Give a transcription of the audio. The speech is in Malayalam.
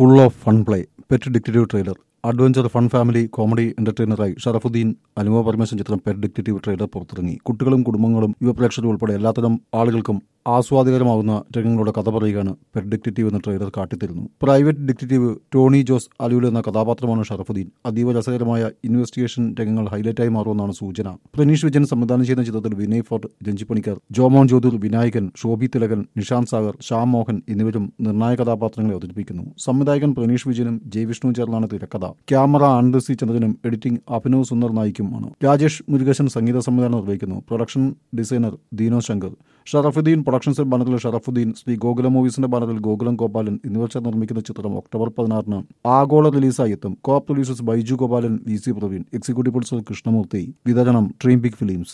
full of fun play pet detective trailer adventure fun family comedy എന്റർടൈനറായി ഷറഫുദ്ദീൻ അനുഭവ പരമേശ്വരൻ ചിത്രം പെറ്റ് ഡിക്റ്റേറ്റീവ് ട്രെയിലർ പുറത്തിറങ്ങി കുട്ടികളും കുടുംബങ്ങളും യുവപ്രേക്ഷകരും ഉൾപ്പെടെ എല്ലാത്തരം ആളുകൾക്കും ആസ്വാദികരമാകുന്ന രംഗങ്ങളുടെ കഥ പറയുകയാണ് പെറ്റ് ഡിക്റ്റേറ്റീവ് എന്ന ട്രെയിലർ കാട്ടിത്തരുന്നു പ്രൈവറ്റ് ഡിക്റ്റേറ്റീവ് ടോണി ജോസ് അലൂൽ എന്ന കഥാപാത്രമാണ് ഷറഫുദ്ദീൻ അതീവ രസകരമായ ഇൻവെസ്റ്റിഗേഷൻ രംഗങ്ങൾ ഹൈലൈറ്റായി മാറുമെന്നാണ് സൂചന പ്രനീഷ് വിജയൻ സംവിധാനം ചെയ്യുന്ന ചിത്രത്തിൽ വിനയ് ഫോർട്ട് രഞ്ജി പണിക്കർ ജോമോൻ ജ്യോതിർ വിനായകൻ ശോഭി തിലകൻ നിഷാന്ത് സാഗർ ശ്യാം മോഹൻ എന്നിവരും നിർണായക കഥാപാത്രങ്ങളെ അവതരിപ്പിക്കുന്നു സംവിധായകൻ പ്രനീഷ് വിജയനും ജയ് വിഷ്ണു ചേർന്നാണ് തിരക്കഥ ക്യാമറ ആനന്ദ് സി ചന്ദ്രനും എഡിറ്റിംഗ് അഭിനവ് സുന്ദർ നായിക്കുമാണ് രാജേഷ് മുരുകേശൻ സംഗീത സംവിധാനം നിർവഹിക്കുന്നു production designer Deeno Shankar Sharafudheen productions ബാനറിൽ ഷറഫുദ്ദീൻ ശ്രീ ഗോകുല മൂവീസിന്റെ ബാനറിൽ ഗോകുലം ഗോപാലൻ എന്നിവർ ചേർന്ന് നിർമ്മിക്കുന്ന ചിത്രം ഒക്ടോബർ പതിനാറിന് ആഗോള റിലീസായി എത്തും co producers Baiju Gopalan V C Praveen executive producer Krishnamoorthy വിതരണം ഡ്രീം ബിഗ് ഫിലിംസ്